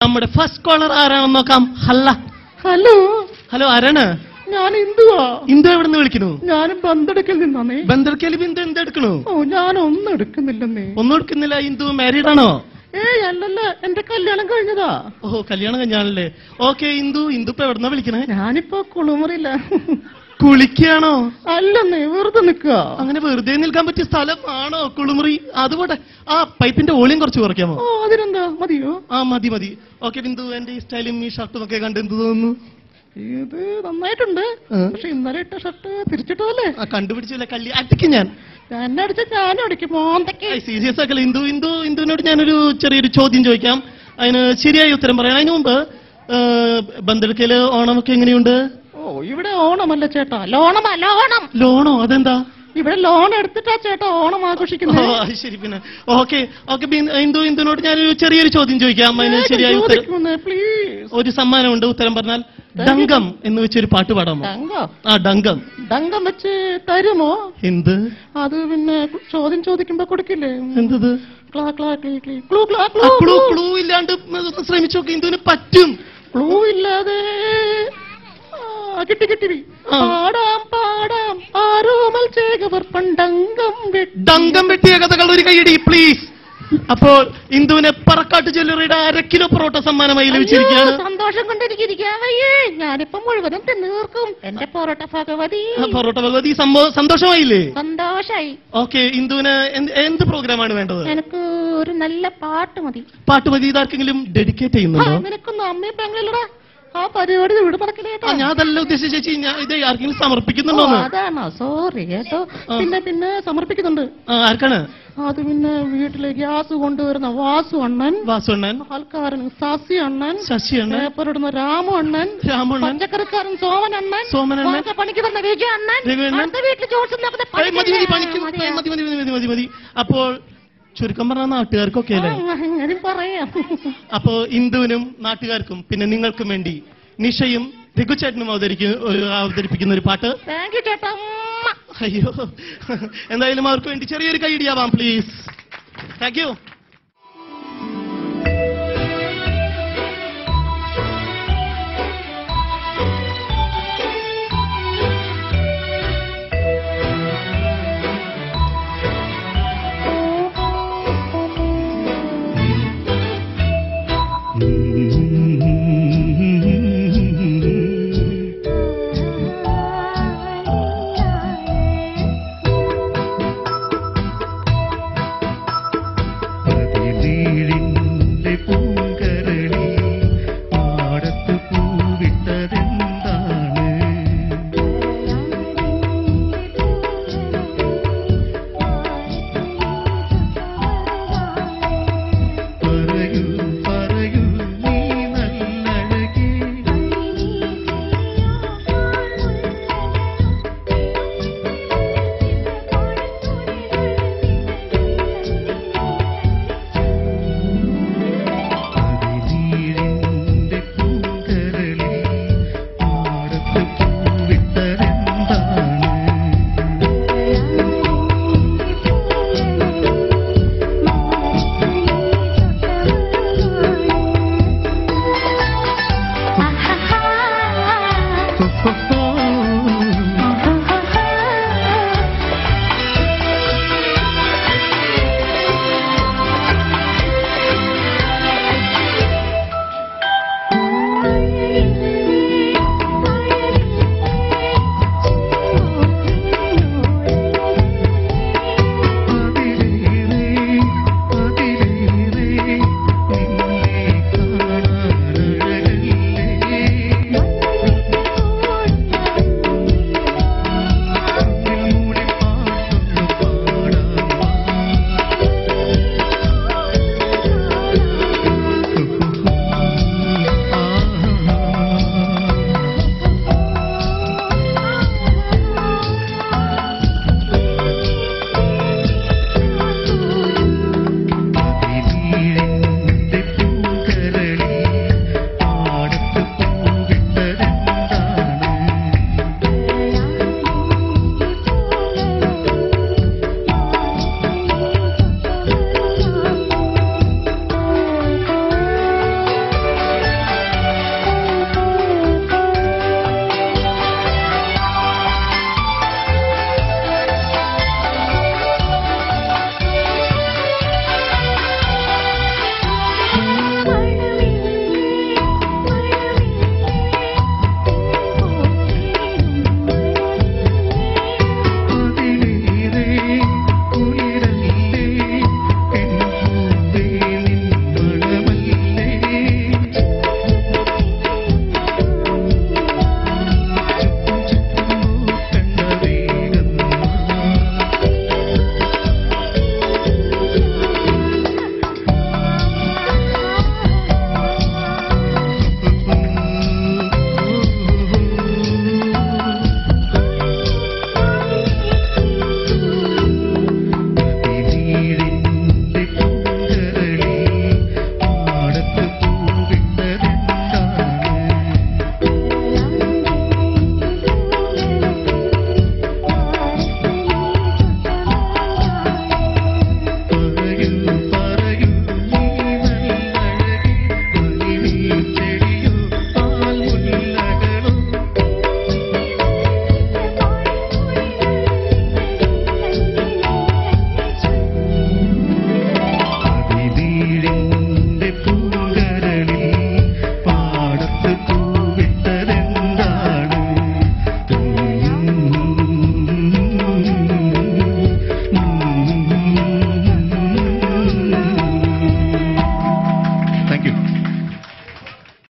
നമ്മുടെ first collar ആരാണെന്ന് നോക്കാം ഹല്ല ഹലോ ഹലോ ആരാണ് ഞാൻ ഇന്ദുവാ ഇന്ദു എവിടെ നിന്ന് വിളിക്കണു ഞാനും ബന്തെടുക്കൽ നിന്നാണേ ബന്ദർക്കലി ബിന്ദു എന്തെടുക്കണു ഓ ഞാൻ ഒന്നും എടുക്കുന്നില്ലെന്നേ ഒന്നും എടുക്കുന്നില്ല ഇന്ദു മാരീഡ് ആണോ ഏയ് അല്ലല്ല എന്റെ കല്യാണം കഴിഞ്ഞതാ ഓ കല്യാണം കഴിഞ്ഞാണല്ലേ ഓക്കെ ഇന്ദു ഇന്ദു ഇപ്പൊ എവിടുന്നാ വിളിക്കണേ ഞാനിപ്പോ കുളിമുറിയില്ല കുളിക്കുകയാണോ അല്ലെന്നേ വെറുതെ നിക്കുക അങ്ങനെ വെറുതെ നിൽക്കാൻ പറ്റിയ സ്ഥലമാണോ കുളിമുറി അതുപോട്ടെ ആ പൈപ്പിന്റെ ഓളിയും കുറച്ച് കുറയ്ക്കാമോ ഓ അതിനെന്താ മതിയോ ആ മതി മതി ഓക്കെ ബിന്ദു എന്റെ ഈ സ്റ്റൈലും ഈ ഷർട്ടും ഒക്കെ കണ്ട് എന്ത് തോന്നുന്നു ഇത് നന്നായിട്ടുണ്ട് ആ. പക്ഷെ ഇന്നലെ ഇട്ട ഷർട്ട് തിരിച്ചിട്ടതല്ലേ ആ കണ്ടുപിടിച്ചില്ല കല്ലി അടിക്കും ഞാൻ എന്നെ അടിച്ച ഞാനും അടിക്കും മോന്തയ്ക്ക് സീരിയസ് ആക്കല്ല ഇന്ദു ഇന്ദു ഇന്ദുവിനോട് ഞാനൊരു ചെറിയൊരു ചോദ്യം ചോദിക്കാം അതിന് ശരിയായ ഉത്തരം പറയാം അതിന് മുമ്പ് ബന്തെടുക്കല് ഓണമൊക്കെ എങ്ങനെയുണ്ട് ഓ ഇവിടെ ഓണമല്ല ചേട്ടാ ലോണമാ ലോണം ലോണോ അതെന്താ ഇവിടെ ലോൺ എടുത്തിട്ടാ ചേട്ടാ ഓണം ഓ ആഘോഷിക്കുന്നത് അത് ശരി പിന്നെ ഓക്കെ ഓക്കെ ഇന്ദു ഇന്ദുവിനോട് ഞാനൊരു ചെറിയൊരു ചോദ്യം ചോദിക്കാം അതിന് ശരിയായ ഉത്തരം പ്ലീസ് ഒരു സമ്മാനമുണ്ട് ഉത്തരം പറഞ്ഞാൽ ഡങ്കം എന്ന് വെച്ചൊരു പാട്ട് പാടാമോ ഡങ്കോ ആ ഡങ്കം ഡങ്കം വെച്ച് തരുമോ എന്ത് അത് പിന്നെ ചോദ്യം ചോദിക്കുമ്പോ കൊടുക്കില്ലേ എന്തത് ക്ലാ ക്ലാ ക്ലീ ക്ലീ ക്ലൂ ക്ലാ ക്ലൂ ക്ലൂ ക്ലൂ ഇല്ലാണ്ട് ഒന്ന് ശ്രമിച്ചു നോക്കി ഇന്ദുവിന് പറ്റും ക്ലൂ ഇല്ലാതെ ആ, കിട്ടി കിട്ടി ആ. പാടാം പാടാം ആരോമൽ ചേകവർ പണ്ടങ്കം വെട്ടി ഡങ്കം വെട്ടിയ കഥകൾ ഒരു കൈയടി പ്ലീസ് അപ്പോൾ ഇന്ദുവിനെ പറക്കാട്ട് ജ്വല്ലറിയുടെ അര കിലോ പൊറോട്ട സമ്മാനമായി ലഭിച്ചിരിക്കുകയാണ് അയ്യോ, സന്തോഷം കൊണ്ടിരിക്കുകയ്യേ ഞാനിപ്പോ മുഴുവനും തിന്നു തീർക്കും എന്റെ പൊറോട്ട ഭഗവതി ആ, പൊറോട്ട ഭഗവതി സംഭവം സന്തോഷമായില്ലേ സന്തോഷായി ഓക്കെ ഇന്ദുവിന് എന്ത് എന്ത് പ്രോഗ്രാമാണ് വേണ്ടത് എനിക്ക് ഒരു നല്ല പാട്ട് മതി പാട്ട് മതി ഇതാർക്കെങ്കിലും ഡെഡിക്കേറ്റ് ആ, ചെയ്യുന്നുണ്ടോ നിനക്കൊന്നും അമ്മയും പെങ്ങളിലടാ ആ പരിപാടി ഇവിടെ നടക്കില്ല ആ, കേട്ടോ ഞാൻ അതല്ല ഉദ്ദേശിച്ച ചേച്ചി ഞാൻ ഇത് ആർക്കെങ്കിലും ഓ, സമർപ്പിക്കുന്നുണ്ടോന്ന് അതാണോ സോറി കേട്ടോ ആ. പിന്നെ പിന്നെ സമർപ്പിക്കുന്നുണ്ട് ആ, ആർക്കാണ് അത് പിന്നെ വീട്ടിലെ ഗ്യാസ് കൊണ്ടുവരുന്ന വാസു അണ്ണൻ വാസുണ്ണൻ ആൾക്കാരൻ സസി അണ്ണൻ ശശി അണ്ണൻ പേപ്പർ ഇടുന്ന രാമു അണ്ണൻ രാമണ്ണൻ പച്ചക്കറിക്കാരൻ സോമൻ അണ്ണൻ സോമൻ അണ്ണൻ. വാഴ പണിക്ക് വരുന്ന വിജയ അണ്ണൻ രവി അണ്ണൻ. അടുത്ത വീട്ടിൽ ജോൺസൺ നടക്കുന്ന ഏയ്, മതി മതി പണിക്ക് പണിക്കല്ലേ? ഏയ്, മതി മതി മതി മതി മതി അപ്പോൾ ചുരുക്കം പറഞ്ഞ നാട്ടുകാർക്കൊക്കെ അല്ലേ ആ, അങ്ങനെ പറയാം അപ്പോ ഇന്ദുവിനും നാട്ടുകാർക്കും പിന്നെ നിങ്ങൾക്കും വേണ്ടി നിഷയും രഘുചേട്ടനും അവതരിക്കുന്ന അവതരിപ്പിക്കുന്ന ഒരു പാട്ട് താങ്ക് യു ചേട്ടാ ഉമ്മ. അയ്യോ എന്തായാലും അവർക്ക് വേണ്ടി ചെറിയൊരു കൈയിടിയാവാം പ്ലീസ് താങ്ക് യു